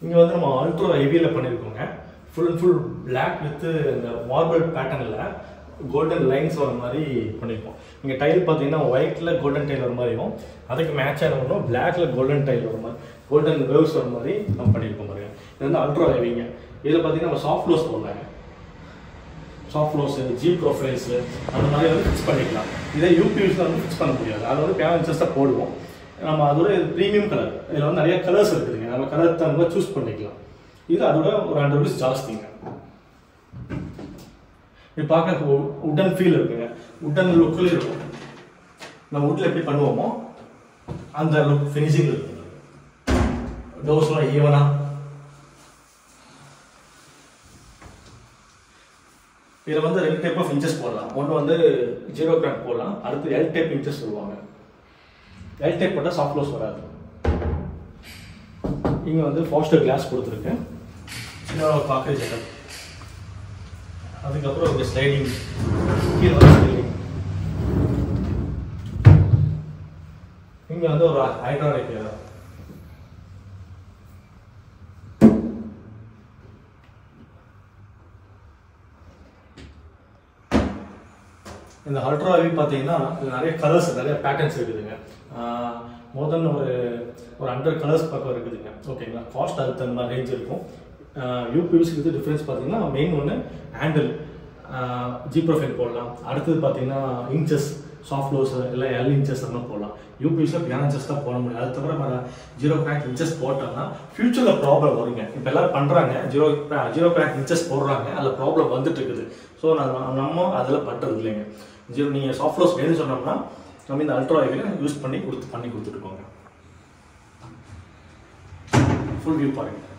இங்கே வந்து நம்ம அல்ட்ரா ஹெவியில் பண்ணியிருக்கோங்க full and full Black with இந்த மார்பிள் பேட்டர்னில் கோல்டன் லைன்ஸ் வர மாதிரி பண்ணியிருக்கோம் இங்கே டைல் பார்த்தீங்கன்னா ஒயிட்டில் கோல்டன் டைல் வர மாதிரியும் அதுக்கு மேட்ச் ஆன ஒன்றும் பிளாக்ல கோல்டன் டைல் வர மாதிரி கோல்டன் வேவ்ஸ் வர மாதிரி நம்ம பண்ணியிருக்கோம் பாருங்க இது வந்து அல்ட்ரா ஹெவிங்க இதில் பார்த்தீங்கன்னா நம்ம சாஃப்ட் க்ளோஸ் போடலாங்க சாஃப்ட் க்ளோஸு ஜி ப்ரொஃபைல்ஸு அந்த மாதிரி வந்து ஃபிக்ஸ் பண்ணிக்கலாம் இதே யூபிஎஸ்ல வந்து ஃபிக்ஸ் பண்ண முடியாது அது வந்து பேனல் ஜஸ்ட்டாக போடுவோம் நம்ம அதோட இது ப்ரீமியம் கலர் இதில் வந்து நிறைய கலர்ஸ் இருக்குதுங்க நம்ம கலர் தகுந்த சூஸ் பண்ணிக்கலாம் இது அதோட ஒரு ஹண்ட்ரட் ருபீஸ் ஜாஸ்திங்க இது பார்க்க உட்டன் ஃபீல் இருக்குங்க உட்டன் லுக்கில் இருக்கும் நம்ம வுட்டில் எப்படி பண்ணுவோமோ அந்த லுக் ஃபினிஷிங் இருக்குங்க டோர்ஸ்லாம் ஈவனாக இதில் வந்து ரெண்டு டைப் ஆஃப் இன்ச்சஸ் போடலாம் ஒன்று வந்து ஜீரோ கிராக் போடலாம் அடுத்து எல் டைப் இன்ச்சஸ் சொல்லுவாங்க எல் டைப் போட்டால் சாஃப்ட் க்ளோஸ் வராது இங்கே வந்து ஃபாஸ்டர் கிளாஸ் கொடுத்துருக்கேன் சின்ன பாக்கெட் செட்டப் அதுக்கப்புறம் இங்கே ஸ்லைடிங் கீழே வந்து ஸ்லைடிங் இங்கே வந்து ஒரு ஹைட்ராலிக் இந்த அல்ட்ரா வி பார்த்தீங்கன்னா இதுல நிறைய கலர்ஸ் நிறைய பேட்டர்ன்ஸ் இருக்குதுங்க மோர் தென் ஒரு ஒரு ஹண்ட்ரட் கலர்ஸ் பக்கம் இருக்குதுங்க ஓகேங்களா காஸ்ட் அதுக்கு தகுந்த மாதிரி ரேஞ்ச் இருக்கும் யூபிஎஸ்க்கு இது டிஃப்ரென்ஸ் பார்த்தீங்கன்னா மெயின் ஒன்று ஹேண்டில் ஜி ப்ரொஃபைல் போடலாம் அடுத்தது பார்த்தீங்கன்னா இன்ச்சஸ் சாஃப்ட் க்ளோஸ் இல்லை எல் இன்ச்சஸ் அந்த மாதிரி போடலாம் யூபிஎஸ்ல பியான் இன்ச்சஸ் தான் போட முடியும் அது தவிர நம்ம ஜீரோ கிராக் இன்ச்சஸ் போட்டோம்னா ஃபியூச்சரில் ப்ராப்ளம் வருங்க இப்போ எல்லாரும் பண்ணுறாங்க ஜீரோ ஜீரோ கிராக் இன்ச்சஸ் போடுறாங்க அதில் ப்ராப்ளம் வந்துட்டு இருக்குது ஸோ நான் நம்ம அதில் பண்ணுறது இல்லைங்க ஜீரோ நீங்கள் சாஃப்ட் க்ளோஸ் வேணும்னு சொன்னோம்னா நம்ம இந்த அல்ட்ரா யூஸ் பண்ணி கொடுத்து பண்ணி கொடுத்துருக்கோங்க ஃபுல் வியூ பாருங்க